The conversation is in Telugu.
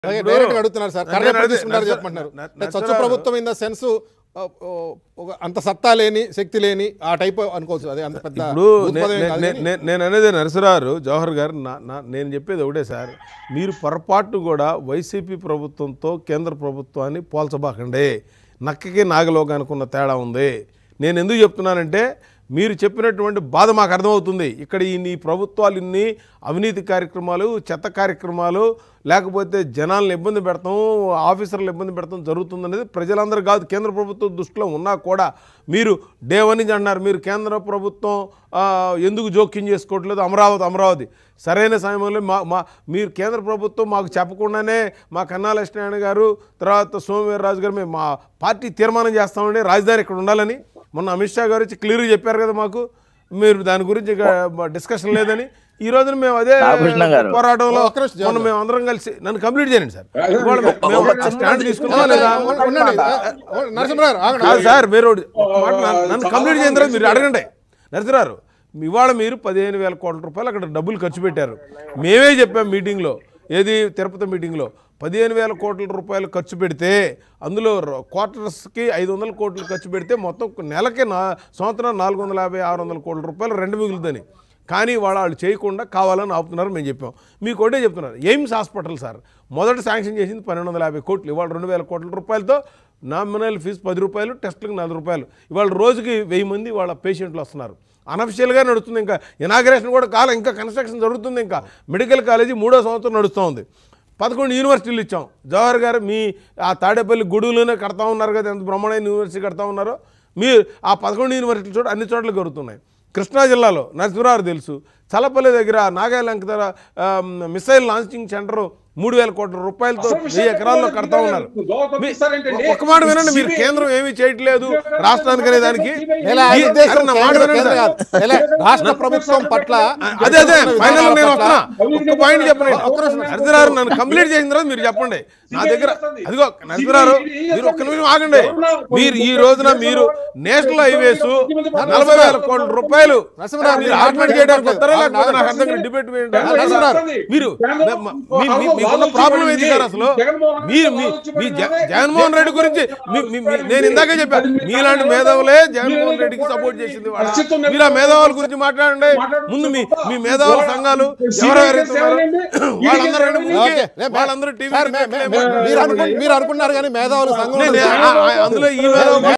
అలాగే డైరెక్ట్ గా అడుగుతున్నారు సార్ నేను కర్ణాటక అడిగే- తీసుకుంటారు నరస- చెప్పమంటున్నారు న- అంటే స్వచ్ఛ నరసరావు- ప్రభుత్వం ఇన్ ద సెన్స్ అంత సత్తా లేని శక్తి లేని ఆ టైప్ అనుకోవచ్చు అది అంత పెద్ద ఇప్పుడు నే- భూతపదం నే- కాదు నే- కానీ నే- నేను అనేది నరసరారు జవహర్ గారు నా నా- నేను చెప్పేది ఒకటే సార్ మీరు పొరపాటు కూడా వైసీపీ ప్రభుత్వంతో కేంద్ర ప్రభుత్వాన్ని పోల్చబాకండి నక్కకి నాగలోకానికి ఉన్న తేడా ఉంది నేను ఎందుకు చెప్తున్నానంటే మీరు చెప్పినటువంటి బాధ మాకు అర్థమవుతుంది ఇక్కడ ఈ నీ ప్రభుత్వాలు ఇన్ని అవినీతి కార్యక్రమాలు చెత్త కార్యక్రమాలు లేకపోతే జనాలను ఇబ్బంది పెడతాం ఆఫీసర్లు ఇబ్బంది పెడతాం జరుగుతుందనేది ప్రజలందరూ కాదు కేంద్ర ప్రభుత్వం దృష్టిలో ఉన్నా కూడా మీరు డే వన్ నుంచి అంటున్నారు మీరు కేంద్ర ప్రభుత్వం ఆ, ఎందుకు జోక్యం చేసుకోవట్లేదు అమరావతి అమరావతి సరైన సమయంలో మా మా మీరు కేంద్ర ప్రభుత్వం మాకు చెప్పకుండానే మా కన్నా లక్ష్మీనారాయణ గారు తర్వాత సోమవీర్రాజు గారు మేము మా పార్టీ తీర్మానం చేస్తామండి రాజధాని ఇక్కడ ఉండాలని మొన్న అమిత్ షా గారు వచ్చి క్లియర్గా చెప్పారు కదా మాకు మీరు దాని గురించి ఇక డిస్కషన్ లేదని ఈ రోజున మేము అదే రామకృష్ణ గారు. పోరాటంలో ఒక్క నిమిషం మొన్న మేము అందరం కలిసి నన్ను కంప్లీట్ చేయండి సార్ ఇవాళ మేము ఒక స్టాండ్ తీసుకున్నాం లేదా ఉండండి నరసింహరావు గారు, ఆగండి. కాదు సార్ మీరు ఒకటి- ఒక మాట నన్ను- నన్ను కంప్లీట్ చేసిన తర్వాత మీరు అడగండి నరసరారు ఇవాళ మీరు పదిహేను వేల కోట్ల రూపాయలు అక్కడ డబ్బులు ఖర్చు పెట్టారు మేమే చెప్పాం మీటింగ్లో ఏది తిరుపతి మీటింగ్లో పదిహేను వేల కోట్ల రూపాయలు ఖర్చు పెడితే అందులో ర- క్వార్టర్స్కి ఐదు వందల కోట్లు ఖర్చు పెడితే మొత్తం నెలకి నా సంవత్సరం నాలుగు వందల యాభై ఆరు వందల కోట్ల రూపాయలు రెండు మిగులుదని కానీ వాళ్ళ వాళ్ళు చేయకుండా కావాలని ఆపుతున్నారు మేము చెప్పాం మీకు ఒకటే చెప్తున్నారు ఎయిమ్స్ హాస్పిటల్ సార్ మొదట శాంక్షన్ చేసింది పన్నెండు వందల యాభై కోట్లు ఇవాళ రెండు వేల కోట్ల రూపాయలతో నామినల్ ఫీజు పది రూపాయలు టెస్టులకు నాలుగు రూపాయలు ఇవాళ రోజుకి వెయ్యి మంది వాళ్ళ పేషెంట్లు వస్తున్నారు అనఫిషియల్గా నడుస్తుంది ఇంకా ఇనాగ్రేషన్ కూడా కాలం ఇంకా కన్స్ట్రక్షన్ జరుగుతుంది ఇంకా మెడికల్ కాలేజీ మూడో సంవత్సరం నడుస్తూ ఉంది పదకొండు యూనివర్సిటీలు ఇచ్చాం జవహర్ గారు మీ ఆ తాడేపల్లి గొడుగులోనే కడతా ఉన్నారు కదా ఎంత బ్రహ్మాండమైన యూనివర్సిటీ కడతా ఉన్నారో మీరు ఆ పదకొండు యూనివర్సిటీలు చోట అన్ని చోట్ల జరుగుతున్నాయి కృష్ణా జిల్లాలో నరసింహరావు తెలుసు చలపల్లి దగ్గర నాగాలంక దగ్గర మిసైల్ లాంచింగ్ సెంటర్ మూడు వేల కోట్ల రూపాయలతో వెయ్యి ఎకరాల్లో కడతా ఉన్నారు మీ- ఒక్క మాట వినండి మీరు కేంద్రం ఏమీ చేయట్లేదు రాష్ట్రానికి అనే దానికి ఇలా ఈ- ఉద్దేశం అరే నా మాట కేంద్ర- వినండి కేంద్ర సార్. కాదు. ఇలా రాష్ట్ర ప్రభుత్వం పట్ల అదే అదే ఫైనల్ నేను వస్తున్నా ఒక్క పాయింట్ చెప్పండి ఒక్క నిమిషం. నరసింహారు నన్ను కంప్లీట్ చేసిన తర్వాత మీరు చెప్పండి నా దగ్గర అదిగో నరసింహారు మీరు ఒక్క నిమిషం ఆగండి మీరు ఈ రోజున మీరు నేషనల్ హైవేస్ నలభై వేల కోట్ల రూపాయలు నరసింహారావు, మీరు మీరు ఆర్గ్యుమెంట్ చేయడానికి వస్తారా లేకపోతే నాకు అర్థం కాదు డిబేట్ మీరు మీ- మీ- మీకున్న ప్రాబ్లం ఏంటి సార్ అసలు మీరు మీ మీ జ- జగన్మోహన్ రెడ్డి గురించి మీ- మీ- మీ- నేను ఇందాకే చెప్పాను మీలాంటి మేధావులే జగన్మోహన్ రెడ్డికి సపోర్ట్ చేసింది వాళ్ళ. మీరు ఆ మేధావుల గురించి మాట్లాడండి ముందు మీ మీ మేధావుల సంఘాలు ఎవరెవరైతే ఉన్నారో వాళ్ళందరూ రండి ముందుకి. ఓకే. లే- వాళ్ళందరూ టీవీ సార్, మే- మే- మీరు అనుకు- మీరు అనుకున్నారు కానీ మేధావులు సంఘం నేను- ఆ- ఆ- అందులో ఈ మేధావులు